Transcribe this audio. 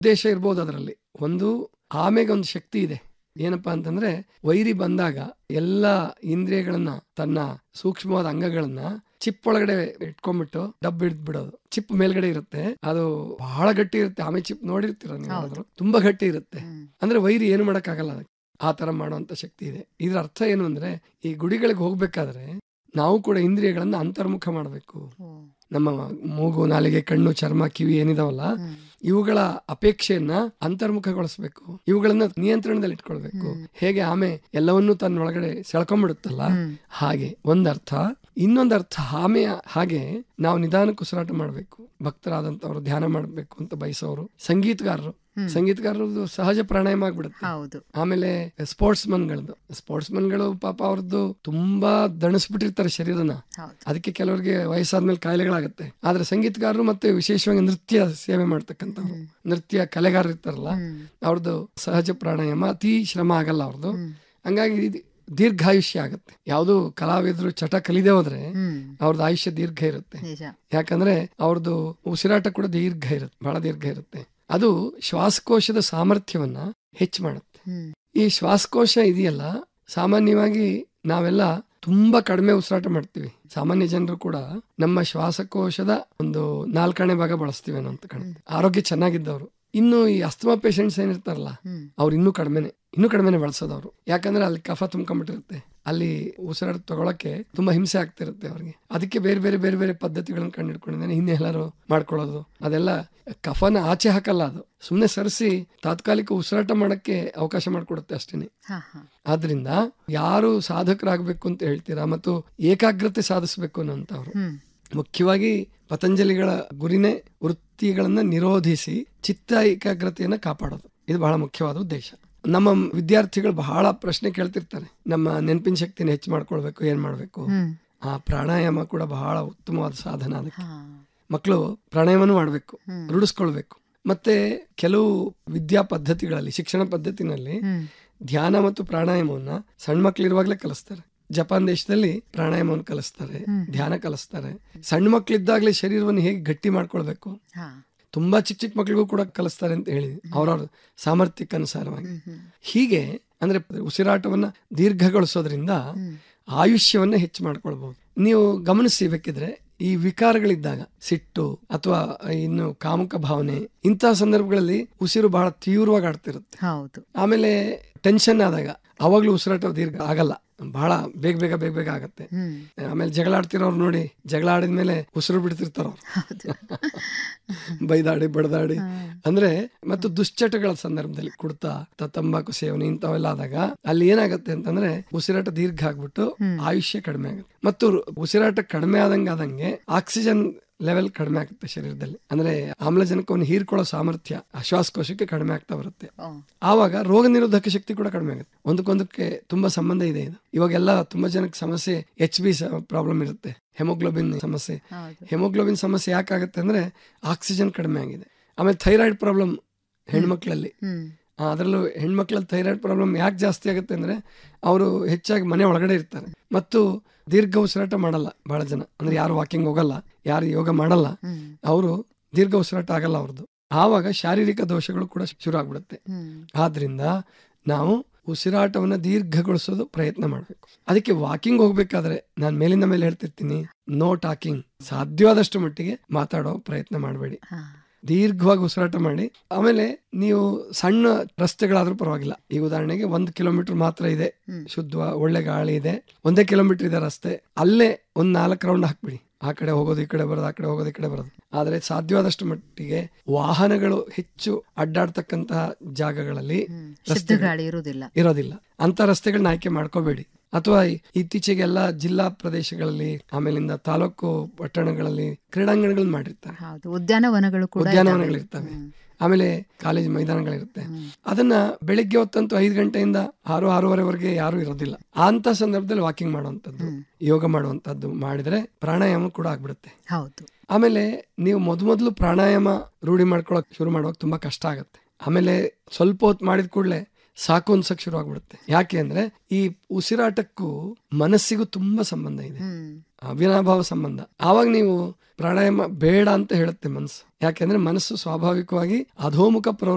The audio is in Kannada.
ಉದ್ದೇಶ ಇರ್ಬೋದು ಅದರಲ್ಲಿ ಒಂದು ಆಮೆಗೆ ಒಂದು ಶಕ್ತಿ ಇದೆ ಏನಪ್ಪಾ ಅಂತಂದ್ರೆ ವೈರಿ ಬಂದಾಗ ಎಲ್ಲ ಇಂದ್ರಿಯಗಳನ್ನ ತನ್ನ ಸೂಕ್ಷ್ಮವಾದ ಅಂಗಗಳನ್ನ ಚಿಪ್ ಒಳಗಡೆ ಇಟ್ಕೊಂಡ್ಬಿಟ್ಟು ಡಬ್ ಹಿಡ್ದು ಬಿಡೋದು ಚಿಪ್ ಮೇಲ್ಗಡೆ ಇರುತ್ತೆ ಅದು ಬಹಳ ಗಟ್ಟಿ ಇರುತ್ತೆ ಆಮೆ ಚಿಪ್ ನೋಡಿರ್ತೀರ ನೀವು ಹೌದು. ಯಾರಾದ್ರೂ? ತುಂಬಾ ಗಟ್ಟಿ ಇರುತ್ತೆ ಹ್ಮ್. ಅಂದ್ರೆ ವೈರಿ ಏನು ಮಾಡಕ್ಕಾಗಲ್ಲ ಅದಕ್ಕೆ ಆ ತರ ಮಾಡುವಂತ ಶಕ್ತಿ ಇದೆ ಇದ್ರ ಅರ್ಥ ಏನು ಅಂದ್ರೆ ಈ ಗುಡಿಗಳಿಗೆ ಹೋಗ್ಬೇಕಾದ್ರೆ ನಾವು ಕೂಡ ಇಂದ್ರಿಯಗಳನ್ನ ಅಂತರ್ಮುಖ ಮಾಡಬೇಕು ಓ. ನಮ್ಮ ಮೂಗು ನಾಲಿಗೆ ಕಣ್ಣು ಚರ್ಮ ಕಿವಿ ಏನಿದಾವಲ್ಲ ಹ್ಮ್. ಇವುಗಳ ಅಪೇಕ್ಷೆಯನ್ನ ಅಂತರ್ಮುಖಗೊಳಿಸ್ಬೇಕು ಇವುಗಳನ್ನ ನಿಯಂತ್ರಣದಲ್ಲಿ ಇಟ್ಕೊಳ್ಬೇಕು ಹ್ಮ್. ಹೇಗೆ ಆಮೆ ಎಲ್ಲವನ್ನೂ ತನ್ನೊಳಗಡೆ ಸೆಳ್ಕೊಂಡ್ಬಿಡುತ್ತಲ್ಲ ಹ್ಮ್. ಹಾಗೆ ಒಂದರ್ಥ ಇನ್ನೊಂದರ್ಥ ಆಮೆಯ ಹಾಗೆ ನಾವು ನಿಧಾನಕ್ಕೆ ಉಸಿರಾಟ ಮಾಡಬೇಕು ಭಕ್ತರಾದಂತವ್ರು ಧ್ಯಾನ ಮಾಡಬೇಕು ಅಂತ ಬಯಸೋರು ಸಂಗೀತಗಾರರು ಹ್ಮ್. ಸಂಗೀತಗಾರರದು ಸಹಜ ಪ್ರಾಣಾಯಾಮ ಆಗ್ಬಿಡುತ್ತೆ ಹೌದು ಆಮೇಲೆ ಸ್ಪೋರ್ಟ್ಸ್ ಮನ್ಗಳದ್ದು ಸ್ಪೋರ್ಟ್ಸ್ ಮನ್ಗಳು ಪಾಪ ಅವ್ರದ್ದು ತುಂಬಾ ದಣಿಸ್ಬಿಟ್ಟಿರ್ತಾರೆ ಶರೀರನ ಹೌದು ಅದಕ್ಕೆ ಕೆಲವರಿಗೆ ವಯಸ್ಸಾದ್ಮೇಲೆ ಕಾಯಿಲೆಗಳಾಗುತ್ತೆ ಆದ್ರೆ ಸಂಗೀತಗಾರರು ಮತ್ತೆ ವಿಶೇಷವಾಗಿ ನೃತ್ಯ ಸೇವೆ ಮಾಡ್ತಕ್ಕಂಥವ್ರು ಹ್ಮ್. ನೃತ್ಯ ಕಲೆಗಾರರು ಇರ್ತಾರಲ್ಲ ಹ್ಮ್. ಅವ್ರದ್ದು ಸಹಜ ಪ್ರಾಣಾಯಾಮ ಅತಿ ಶ್ರಮ ಆಗಲ್ಲ ಅವ್ರದ್ದು ಹ್ಮ್. ಹಂಗಾಗಿ ಇದು ದೀರ್ಘಾಯುಷ್ಯ ಆಗುತ್ತೆ ಯಾವುದು ಕಲಾವಿದರು ಚಟ ಕಲಿದೆ ಹೋದ್ರೆ ಹ್ಮ್. ಅವ್ರದ್ದು ಆಯುಷ್ಯ ದೀರ್ಘ ಇರುತ್ತೆ ನಿಜ ಯಾಕಂದ್ರೆ ಅವ್ರದ್ದು ಉಸಿರಾಟ ಕೂಡ ದೀರ್ಘ ಇರುತ್ತೆ ಬಹಳ ದೀರ್ಘ ಇರುತ್ತೆ ಅದು ಶ್ವಾಸಕೋಶದ ಸಾಮರ್ಥ್ಯವನ್ನ ಹೆಚ್ಚು ಮಾಡುತ್ತೆ ಹ್ಮ್. ಈ ಶ್ವಾಸಕೋಶ ಇದೆಯಲ್ಲ ಸಾಮಾನ್ಯವಾಗಿ ನಾವೆಲ್ಲ ತುಂಬಾ ಕಡಿಮೆ ಉಸಿರಾಟ ಮಾಡ್ತೀವಿ ಸಾಮಾನ್ಯ ಜನರು ಕೂಡ ನಮ್ಮ ಶ್ವಾಸಕೋಶದ ಒಂದು ನಾಲ್ಕನೇ ಭಾಗ ಬಳಸ್ತೀವಿ ಅನ್ನೋ ಅಂತ ಕಾಣುತ್ತೆ ಆರೋಗ್ಯ ಚೆನ್ನಾಗಿದ್ದವರು ಇನ್ನು ಈ ಅಸ್ತಮಾ ಪೇಷಂಟ್ಸ್ ಏನಿರ್ತಾರಲ್ಲ ಹ್ಮ್. ಅವ್ರು ಇನ್ನೂ ಕಡಿಮೆನೆ ಇನ್ನೂ ಕಡಿಮೆನೆ ಬಳಸೋದು ಅವರು ಯಾಕಂದ್ರೆ ಅಲ್ಲಿ ಕಫ ತುಂಬ್ಕೊಂಡ್ಬಿಟ್ಟಿರುತ್ತೆ ಅಲ್ಲಿ ಉಸಿರಾಟ ತಗೊಳಕ್ಕೆ ತುಂಬಾ ಹಿಂಸೆ ಆಗ್ತಿರುತ್ತೆ ಅವ್ರಿಗೆ ಅದಕ್ಕೆ ಬೇರೆ ಬೇರೆ ಬೇರೆ ಬೇರೆ ಪದ್ಧತಿಗಳನ್ನ ಕಂಡಿಡ್ಕೊಂಡಿದ್ದಾನೆ ಹಿಂದೆ ಎಲ್ಲರೂ ಮಾಡ್ಕೊಳ್ಳೋದು ಅದೆಲ್ಲ ಕಫನ ಆಚೆ ಹಾಕಲ್ಲ ಅದು ಸುಮ್ಮನೆ ಸರಿಸಿ ತಾತ್ಕಾಲಿಕ ಉಸಿರಾಟ ಮಾಡಕ್ಕೆ ಅವಕಾಶ ಮಾಡಿಕೊಡುತ್ತೆ ಅಷ್ಟೇನೆ ಹಾ ಹಾ ಆದ್ರಿಂದ ಯಾರು ಸಾಧಕರಾಗಬೇಕು ಅಂತ ಹೇಳ್ತೀರಾ ಮತ್ತು ಏಕಾಗ್ರತೆ ಸಾಧಿಸಬೇಕು ಅನ್ನೋಂಥವ್ರು ಹ್ಮ್ ಮುಖ್ಯವಾಗಿ ಪತಂಜಲಿಗಳ ಗುರಿನೇ ವೃತ್ತಿಗಳನ್ನ ನಿರೋಧಿಸಿ ಚಿತ್ತ ಏಕಾಗ್ರತೆಯನ್ನ ಕಾಪಾಡೋದು ಇದು ಬಹಳ ಮುಖ್ಯವಾದ ಉದ್ದೇಶ ನಮ್ಮ ವಿದ್ಯಾರ್ಥಿಗಳು ಬಹಳ ಪ್ರಶ್ನೆ ಕೇಳ್ತಿರ್ತಾರೆ ನಮ್ಮ ನೆನಪಿನ ಶಕ್ತಿನ ಹೆಚ್ಚು ಮಾಡ್ಕೊಳ್ಬೇಕು ಏನ್ ಮಾಡ್ಬೇಕು ಹ್ಮ್ ಆ ಪ್ರಾಣಾಯಾಮ ಕೂಡ ಬಹಳ ಉತ್ತಮವಾದ ಸಾಧನ ಅದಕ್ಕೆ ಹಾ ಮಕ್ಕಳು ಪ್ರಾಣಾಯಾಮನೂ ಮಾಡಬೇಕು ಹ್ಮ್. ರೂಢಿಸ್ಕೊಳ್ಬೇಕು ಮತ್ತೆ ಕೆಲವು ವಿದ್ಯಾ ಪದ್ಧತಿಗಳಲ್ಲಿ ಶಿಕ್ಷಣ ಪದ್ಧತಿನಲ್ಲಿ ಹ್ಮ್ ಧ್ಯಾನ ಮತ್ತು ಪ್ರಾಣಾಯಾಮವನ್ನ ಸಣ್ಣ ಮಕ್ಳಿರುವಾಗ್ಲೇ ಕಲಿಸ್ತಾರೆ ಜಪಾನ್ ದೇಶದಲ್ಲಿ ಪ್ರಾಣಾಯಾಮವನ್ನು ಕಲಿಸ್ತಾರೆ ಹ್ಮ್. ಧ್ಯಾನ ಕಲಿಸ್ತಾರೆ ಸಣ್ಣ ಮಕ್ಳಿದ್ದಾಗ್ಲೇ ಶರೀರವನ್ನು ಹೇಗೆ ಗಟ್ಟಿ ಮಾಡ್ಕೊಳ್ಬೇಕು ಹಾ ತುಂಬಾ ಚಿಕ್ಕ ಚಿಕ್ಕ ಮಕ್ಳಿಗೂ ಕೂಡ ಕಲಿಸ್ತಾರೆ ಅಂತ ಹೇಳಿ ಅವ್ರವ್ರ ಸಾಮರ್ಥ್ಯಕ್ಕೆ ಅನುಸಾರವಾಗಿ ಹ್ಮ್ ಹ್ಮ್ ಹೀಗೆ ಅಂದ್ರೆ ಉಸಿರಾಟವನ್ನ ದೀರ್ಘಗೊಳಿಸೋದ್ರಿಂದ ಹ್ಮ್. ಆಯುಷ್ಯವನ್ನ ಹೆಚ್ಚು ಮಾಡ್ಕೊಳ್ಬಹುದು ನೀವು ಗಮನಿಸಿ ಬೇಕಿದ್ರೆ ಈ ವಿಕಾರಗಳಿದ್ದಾಗ ಸಿಟ್ಟು ಅಥವಾ ಇನ್ನು ಕಾಮುಕ ಭಾವನೆ ಇಂತಹ ಸಂದರ್ಭಗಳಲ್ಲಿ ಉಸಿರು ಬಹಳ ತೀವ್ರವಾಗಿ ಆಡ್ತಿರುತ್ತೆ ಹೌದು ಆಮೇಲೆ ಟೆನ್ಷನ್ ಆದಾಗ ಅವಾಗ್ಲೂ ಉಸಿರಾಟ ದೀರ್ಘ ಆಗಲ್ಲ ಬಹಳ ಬೇಗ ಬೇಗ ಬೇಗ ಬೇಗ ಆಗತ್ತೆ ಹ್ಮ್ ಆಮೇಲೆ ಜಗಳ ಆಡ್ತಿರೋರು ನೋಡಿ ಜಗಳ ಆಡಿದ್ಮೇಲೆ ಉಸಿರು ಬಿಡ್ತಿರ್ತಾರ ಅವ್ರು ಹೌದು ಬೈದಾಡಿ ಬಡದಾಡಿ ಹಾ. ಅಂದ್ರೆ ಮತ್ತು ದುಶ್ಚಟಗಳ ಸಂದರ್ಭದಲ್ಲಿ ಕುಡ್ತ ತ- ತಂಬಾಕು ಸೇವನೆ ಇಂಥವೆಲ್ಲ ಆದಾಗ ಅಲ್ಲಿ ಏನಾಗತ್ತೆ ಅಂತಂದ್ರೆ ಉಸಿರಾಟ ದೀರ್ಘ ಆಗ್ಬಿಟ್ಟು ಹ್ಮ್. ಆಯುಷ್ಯ ಕಡಿಮೆ ಆಗುತ್ತೆ ಮತ್ತು ರು- ಉಸಿರಾಟ ಕಡಿಮೆ ಆದಂಗ ಆದಂಗೆ ಆಕ್ಸಿಜನ್ ಲೆವೆಲ್ ಕಡಿಮೆ ಆಗುತ್ತೆ ಶರೀರದಲ್ಲಿ ಅಂದ್ರೆ ಆಮ್ಲಜನಕವನ್ನು ಹೀರ್ಕೊಳ್ಳೋ ಸಾಮರ್ಥ್ಯ ಆ ಶ್ವಾಸಕೋಶಕ್ಕೆ ಕಡಿಮೆ ಆಗ್ತಾ ಬರುತ್ತೆ ಓ. ಆವಾಗ ರೋಗ ನಿರೋಧಕ ಶಕ್ತಿ ಕೂಡ ಕಡಿಮೆ ಆಗುತ್ತೆ ಒಂದಕ್ಕೊಂದಕ್ಕೆ ತುಂಬಾ ಸಂಬಂಧ ಇದೆ ಇದು ಇವಾಗೆಲ್ಲ ತುಂಬಾ ಜನಕ್ಕೆ ಸಮಸ್ಯೆ ಎಚ್ ಬಿ ಪ್ರಾಬ್ಲಮ್ ಇರುತ್ತೆ ಹೆಮೋಗ್ಲೋಬಿನ್ ಸಮಸ್ಯೆ ಹೌದು ಹೆಮೋಗ್ಲೋಬಿನ್ ಸಮಸ್ಯೆ ಯಾಕಾಗುತ್ತೆ ಅಂದ್ರೆ ಆಕ್ಸಿಜನ್ ಕಡಿಮೆ ಆಗಿದೆ ಆಮೇಲೆ ಥೈರಾಯ್ಡ್ ಪ್ರಾಬ್ಲಮ್ ಹೆಣ್ಮಕ್ಳಲ್ಲಿ ಹ್ಮ್ ಆ, ಅದರಲ್ಲೂ ಹೆಣ್ಮಕ್ಳಲ್ಲಿ ಥೈರಾಯ್ಡ್ ಪ್ರಾಬ್ಲಮ್ ಯಾಕೆ ಜಾಸ್ತಿ ಆಗುತ್ತೆ ಅಂದ್ರೆ ಅವರು ಹೆಚ್ಚಾಗಿ ಮನೆ ಒಳಗಡೆ ಇರ್ತಾರೆ ಮತ್ತು ದೀರ್ಘ ಉಸಿರಾಟ ಮಾಡಲ್ಲ ಬಹಳ ಜನ ಅಂದ್ರೆ ಯಾರು ವಾಕಿಂಗ್ ಹೋಗಲ್ಲ ಯಾರು ಯೋಗ ಮಾಡಲ್ಲ ಹ್ಮ್ ಅವರು ದೀರ್ಘ ಉಸಿರಾಟ ಆಗಲ್ಲ ಅವ್ರದ್ದು ಆವಾಗ ಶಾರೀರಿಕ ದೋಷಗಳು ಕೂಡ ಶುರು ಆಗ್ಬಿಡುತ್ತೆ ಹ್ಮ್ ಆದ್ರಿಂದ ನಾವು ಉಸಿರಾಟವನ್ನ ದೀರ್ಘಗೊಳಿಸೋದು ಪ್ರಯತ್ನ ಮಾಡಬೇಕು ಅದಕ್ಕೆ ವಾಕಿಂಗ್ ಹೋಗ್ಬೇಕಾದ್ರೆ ನಾನು ಮೇಲಿಂದ ಮೇಲೆ ಹೇಳ್ತಿರ್ತೀನಿ ನೋ ಟಾಕಿಂಗ್ ಸಾಧ್ಯವಾದಷ್ಟು ಮಟ್ಟಿಗೆ ಮಾತಾಡೋ ಪ್ರಯತ್ನ ಮಾಡಬೇಡಿ ಹಾ ದೀರ್ಘವಾಗಿ ಉಸಿರಾಟ ಮಾಡಿ ಆಮೇಲೆ ನೀವು ಸಣ್ಣ ರಸ್ತೆಗಳಾದ್ರೂ ಪರವಾಗಿಲ್ಲ ಈಗ ಉದಾಹರಣೆಗೆ ಒಂದು ಕಿಲೋಮೀಟರ್ ಮಾತ್ರ ಇದೆ ಹ್ಮ್. ಶುದ್ಧ ಒಳ್ಳೆ ಗಾಳಿ ಇದೆ ಒಂದೇ ಕಿಲೋಮೀಟರ್ ಇದೆ ರಸ್ತೆ ಅಲ್ಲೇ ಒಂದ್ ನಾಲ್ಕು ರೌಂಡ್ ಹಾಕ್ಬಿಡಿ ಆ ಕಡೆ ಹೋಗೋದು ಈ ಕಡೆ ಬರೋದು ಆ ಕಡೆ ಹೋಗೋದು ಈ ಕಡೆ ಬರೋದು ಆದ್ರೆ ಸಾಧ್ಯವಾದಷ್ಟು ಮಟ್ಟಿಗೆ ವಾಹನಗಳು ಹೆಚ್ಚು ಅಡ್ಡಾಡ್ತಕ್ಕಂತಹ ಜಾಗಗಳಲ್ಲಿ ಹ್ಮ್ ಶುದ್ಧ ರಸ್ತೆಗಳು ಗಾಳಿ ಇರುವುದಿಲ್ಲ ಇರೋದಿಲ್ಲ ಅಂತ ರಸ್ತೆಗಳನ್ನ ಆಯ್ಕೆ ಮಾಡ್ಕೋಬೇಡಿ ಅಥವಾ ಇತ್ತೀಚೆಗೆಲ್ಲ ಜಿಲ್ಲಾ ಪ್ರದೇಶಗಳಲ್ಲಿ ಆಮೇಲಿಂದ ತಾಲೂಕು ಪಟ್ಟಣಗಳಲ್ಲಿ ಕ್ರೀಡಾಂಗಣಗಳನ್ನ ಮಾಡಿರ್ತಾರೆ ಹೌದು ಉದ್ಯಾನವನಗಳು ಕೂಡ ಉದ್ಯಾನವನಗಳು ಇದ್ದಾವೆ. ಇರ್ತವೆ ಹ್ಮ್. ಆಮೇಲೆ ಕಾಲೇಜ್ ಮೈದಾನಗಳಿರುತ್ತೆ ಹ್ಮ್. ಅದನ್ನ ಬೆಳಿಗ್ಗೆ ಹೊತ್ತಂತೂ ಐದು ಗಂಟೆಯಿಂದ ಆರು ಆರೂವರೆವರೆಗೆ ಯಾರು ಇರೋದಿಲ್ಲ ಅಂತ ಸಂದರ್ಭದಲ್ಲಿ ವಾಕಿಂಗ್ ಮಾಡುವಂತದ್ದು ಹ್ಮ್. ಯೋಗ ಮಾಡುವಂತದ್ದು ಮಾಡಿದ್ರೆ ಪ್ರಾಣಾಯಾಮ ಕೂಡ ಆಗ್ಬಿಡುತ್ತೆ ಹೌದು ಆಮೇಲೆ ನೀವು ಮೊದ್ ಮೊದಲು ಪ್ರಾಣಾಯಾಮ ರೂಢಿ ಮಾಡ್ಕೊಳಕ್ ಶುರು ಮಾಡುವಾಗ ತುಂಬಾ ಕಷ್ಟ ಆಗುತ್ತೆ ಆಮೇಲೆ ಸ್ವಲ್ಪ ಹೊತ್ತು ಮಾಡಿದ ಕೂಡಲೇ ಸಾಕು ಅನ್ಸಕ್ ಶುರು ಆಗ್ಬಿಡುತ್ತೆ ಯಾಕೆ ಅಂದ್ರೆ ಈ ಉಸಿರಾಟಕ್ಕೂ ಮನಸ್ಸಿಗೂ ತುಂಬಾ ಸಂಬಂಧ ಇದೆ ಹ್ಮ್ ಅವಿನಾಭಾವ ಸಂಬಂಧ ಆವಾಗ ನೀವು ಪ್ರಾಣಾಯಾಮ ಬೇಡ ಅಂತ ಹೇಳುತ್ತೆ ಮನಸ್ಸು ಯಾಕೆಂದ್ರೆ ಮನಸ್ಸು ಸ್ವಾಭಾವಿಕವಾಗಿ ಅಧೋಮುಖ ಪ್ರವೃತ್ತಿ